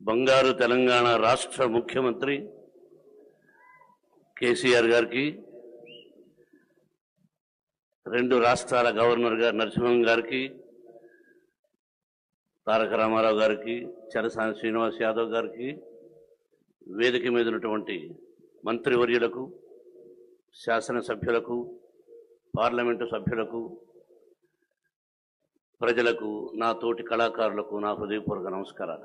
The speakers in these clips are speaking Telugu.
బంగారు తెలంగాణ రాష్ట్ర ముఖ్యమంత్రి కేసీఆర్ గారికి రెండు రాష్ట్రాల గవర్నర్ గారు నరసింహన్ గారికి తారక రామారావు గారికి చరసాని శ్రీనివాస్ యాదవ్ గారికి వేదిక మీద ఉన్నటువంటి మంత్రివర్యులకు శాసనసభ్యులకు పార్లమెంటు సభ్యులకు ప్రజలకు నా తోటి కళాకారులకు నా హృదయపూర్వక నమస్కారాలు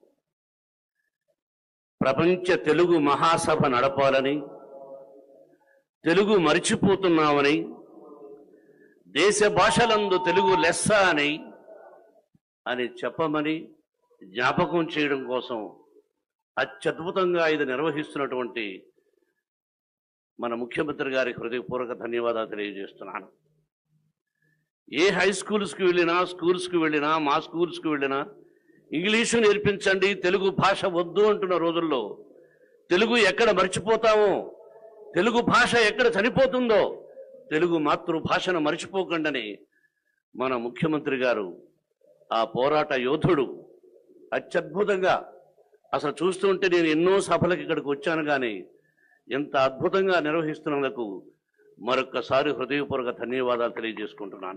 ప్రపంచ తెలుగు మహాసభ నడపాలని తెలుగు మరిచిపోతున్నామని దేశ భాషలందు తెలుగు లెస్స అని అని చెప్పమని జ్ఞాపకం చేయడం కోసం అత్యద్భుతంగా ఇది నిర్వహిస్తున్నటువంటి మన ముఖ్యమంత్రి గారికి హృదయపూర్వక ధన్యవాదాలు తెలియజేస్తున్నాను ఏ హై స్కూల్స్కి వెళ్ళినా స్కూల్స్కి వెళ్ళినా మా స్కూల్స్కి వెళ్ళినా ఇంగ్లీషు నేర్పించండి తెలుగు భాష వద్దు అంటున్న రోజుల్లో తెలుగు ఎక్కడ మర్చిపోతామో తెలుగు భాష ఎక్కడ చనిపోతుందో తెలుగు మాతృభాషను మర్చిపోకండని మన ముఖ్యమంత్రి గారు ఆ పోరాట యోధుడు అత్యద్భుతంగా అసలు చూస్తుంటే నేను ఎన్నో సభలకు ఇక్కడికి వచ్చాను కానీ ఎంత అద్భుతంగా నిర్వహిస్తున్నందుకు మరొక్కసారి హృదయపూర్వక ధన్యవాదాలు తెలియజేసుకుంటున్నాను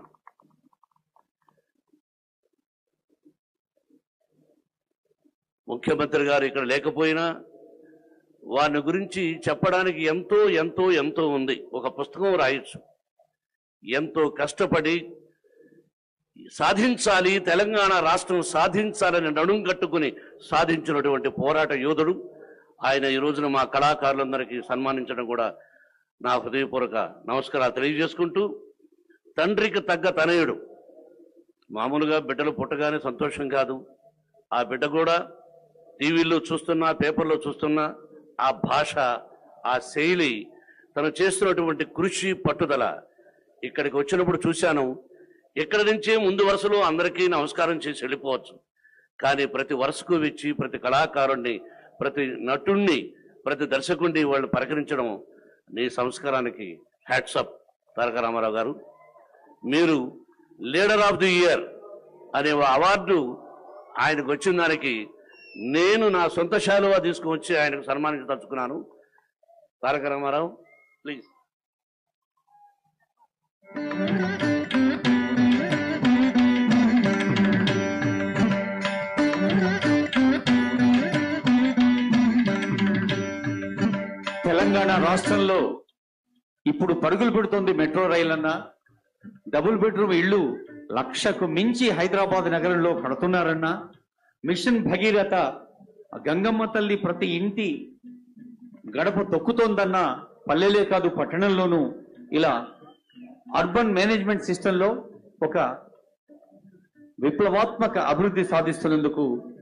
ముఖ్యమంత్రి గారు ఇక్కడ లేకపోయినా వారిని గురించి చెప్పడానికి ఎంతో ఎంతో ఎంతో ఉంది ఒక పుస్తకం రాయొచ్చు ఎంతో కష్టపడి సాధించాలి తెలంగాణ రాష్ట్రం సాధించాలని నడుం కట్టుకుని సాధించినటువంటి పోరాట యోధుడు ఆయన ఈ రోజున మా కళాకారులందరికీ సన్మానించడం కూడా నా హృదయపూర్వక నమస్కారాలు తెలియజేసుకుంటూ తండ్రికి తగ్గ తనయుడు మామూలుగా బిడ్డలు పుట్టగానే సంతోషం కాదు ఆ బిడ్డ కూడా టీవీల్లో చూస్తున్నా పేపర్లో చూస్తున్నా ఆ భాష ఆ శైలి తను చేస్తున్నటువంటి కృషి పట్టుదల ఇక్కడికి వచ్చినప్పుడు చూశాను ఇక్కడి నుంచే ముందు వరుసలో అందరికీ నమస్కారం చేసి వెళ్ళిపోవచ్చు కానీ ప్రతి వరుసకు వచ్చి ప్రతి కళాకారుణ్ణి ప్రతి నటుణ్ణి ప్రతి దర్శకుడిని వాళ్ళు పలకరించడం నీ సంస్కారానికి హ్యాట్సప్ తారక రామారావు గారు మీరు లీడర్ ఆఫ్ ది ఇయర్ అనే ఓ అవార్డు ఆయనకు వచ్చిన దానికి నేను నా సొంత శాలువా తీసుకువచ్చి ఆయనకు సన్మానించదలుచుకున్నాను తారక రామారావు ప్లీజ్ తెలంగాణ రాష్ట్రంలో ఇప్పుడు పరుగులు పెడుతోంది మెట్రో రైలు అన్న డబుల్ బెడ్రూమ్ ఇళ్ళు లక్షకు మించి హైదరాబాద్ నగరంలో కడుతున్నారన్నా మిషన్ భగీరథ గంగమ్మ తల్లి ప్రతి ఇంటి గడప తొక్కుతోందన్న పల్లెలే కాదు పట్టణంలోనూ ఇలా అర్బన్ మేనేజ్మెంట్ సిస్టంలో ఒక విప్లవాత్మక అభివృద్ధి సాధిస్తున్నందుకు